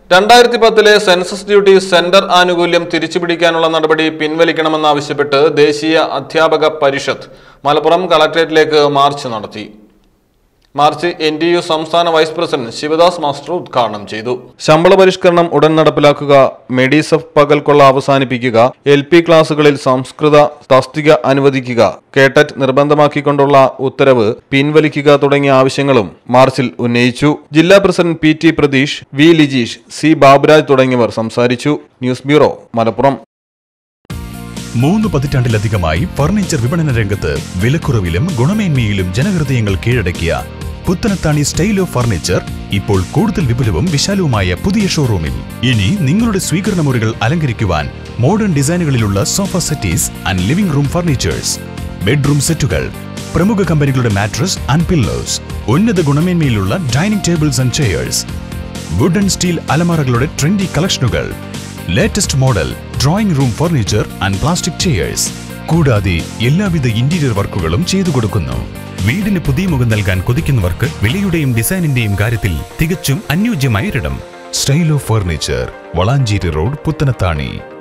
രണ്ടായിരത്തി പത്തിലെ census duty centre ആനുകൂല്യം തിരിച്ചുപിടിക്കാനുള്ള നടപടി പിൻവലിക്കണമെന്നാവശ്യപ്പെട്ട് ദേശീയ അധ്യാപക പരിഷത്ത് മലപ്പുറം കളക്ടറേറ്റിലേക്ക് മാർച്ച് നടത്തി മാർച്ച് എൻ ഡി യു സംസ്ഥാന വൈസ് പ്രസിഡന്റ് ശിവദാസ് മാസ്റ്റർ ഉദ്ഘാടനം ചെയ്തു ശമ്പള പരിഷ്കരണം ഉടൻ നടപ്പിലാക്കുക മെഡിസഫ് പകൽക്കൊള്ള അവസാനിപ്പിക്കുക എൽ പി ക്ലാസുകളിൽ സംസ്കൃത തസ്തിക അനുവദിക്കുക കേട്ടറ്റ് നിർബന്ധമാക്കിക്കൊണ്ടുള്ള ഉത്തരവ് പിൻവലിക്കുക തുടങ്ങിയ ആവശ്യങ്ങളും മാർച്ചിൽ ഉന്നയിച്ചു ജില്ലാ president P T Pratheesh V Lijeesh C Baburaj തുടങ്ങിയവർ സംസാരിച്ചു ന്യൂസ് ബ്യൂറോ മലപ്പുറം മൂന്ന് പതിറ്റാണ്ടിലധികമായി ഫർണിച്ചർ വിപണന രംഗത്ത് വിലക്കുറവിലും ഗുണമേന്മയിലും ജനഹൃദയങ്ങൾ കീഴടക്കിയ പുത്തനത്താണി സ്റ്റൈൽ ഓഫ് ഫർണിച്ചർ ഇപ്പോൾ കൂടുതൽ വിപുലവും വിശാലവുമായ പുതിയ ഷോറൂമിൽ ഇനി നിങ്ങളുടെ സ്വീകരണ മുറികൾ അലങ്കരിക്കുവാൻ മോഡേൺ ഡിസൈനുകളിലുള്ള sofa settees and living room furnitures bedroom സെറ്റുകൾ പ്രമുഖ കമ്പനികളുടെ മാട്രസ് ആൻഡ് പില്ലോസ് ഉന്നത ഗുണമേന്മയിലുള്ള dining tables and chairs wood and steel അലമാറകളുടെ ട്രെൻഡി കളക്ഷനുകൾ latest model drawing room furniture and plastic chairs കൂടാതെ എല്ലാവിധ ഇന്റീരിയർ വർക്കുകളും ചെയ്തു കൊടുക്കുന്നു വീടിന് പുതിയ മുഖം നൽകാൻ കൊതിക്കുന്നവർക്ക് വിലയുടെയും ഡിസൈനിന്റെയും കാര്യത്തിൽ തികച്ചും അനുയോജ്യമായ ഒരിടം style of furniture Valanchery road Puthanathani